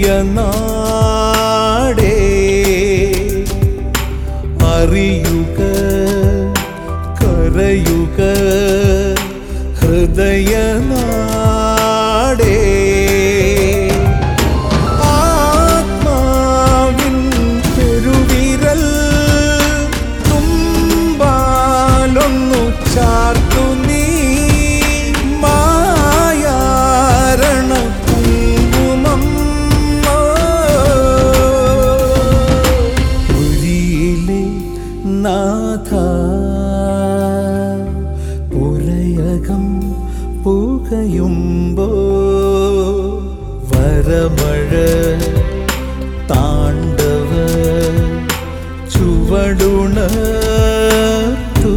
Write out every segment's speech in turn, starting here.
നാടേ അറിയുക കരയുക ഹൃദയനാടേ ആത്മാവിൻ പെരുവിരൽ തുമ്പാലൊന്നു ചാർത്തു നീ മായാരണ കുങ്കുമം പുരിയിലെ നാഥ പുരയകം പുകയുമ്പോ വരമഴ താണ്ഡവ ചുവടുണർത്തു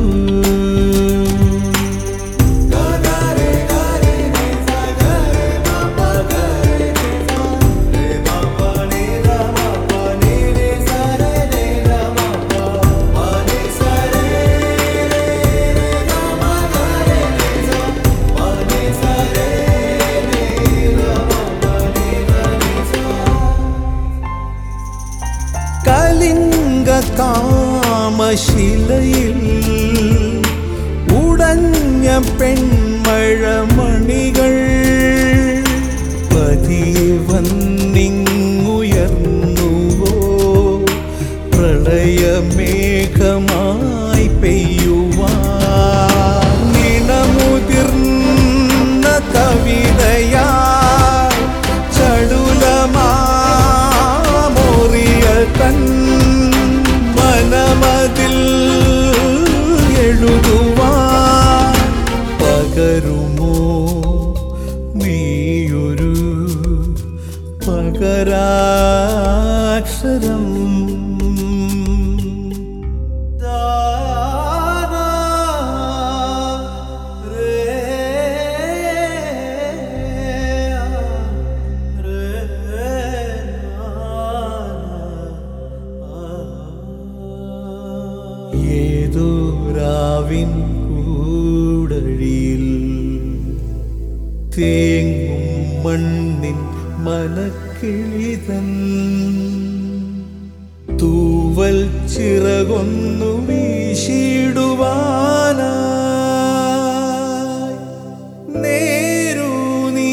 കലിംഗ കാമശിലയിൽ ഉടഞ്ഞ പെൺമഴമണികൾ പതിയെ വന്നിങ്ങുയർന്നുവോ പ്രളയമേഘമായി പെയ്യുവാൻ ഇണമുതിർന്ന കവിതയായി ചടുലമാമോറിയ തൻ മനമതിൽ എഴുതുവാൻ പകരുമോ നീയൊരു പകരാക്ഷരം ദാനാ ഏതോ രാവിൻ കൂടഴിയിൽ തേങ്ങും മണ്ണിൻ മനക്കിളിതൻ തൂവൽ ചിറകൊന്നു വീശിടുവാനായി നേരു നീ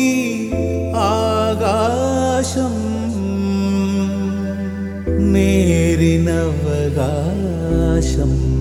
ആകാശം നേരിനവകാശം